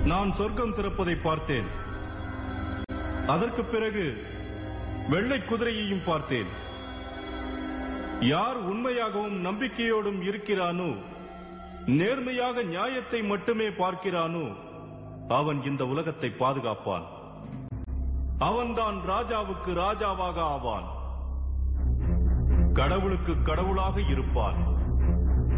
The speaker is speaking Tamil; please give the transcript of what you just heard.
நான் சொர்க்கம் திறப்பதை பார்த்தேன் அதற்கு பிறகு வெள்ளை குதிரையையும் பார்த்தேன் யார் உண்மையாகவும் நம்பிக்கையோடும் இருக்கிறானோ நேர்மையாக நியாயத்தை மட்டுமே பார்க்கிறானோ அவன் இந்த உலகத்தை பாதுகாப்பான் அவன்தான் ராஜாவுக்கு ராஜாவாக ஆவான் கடவுளுக்கு கடவுளாக இருப்பான்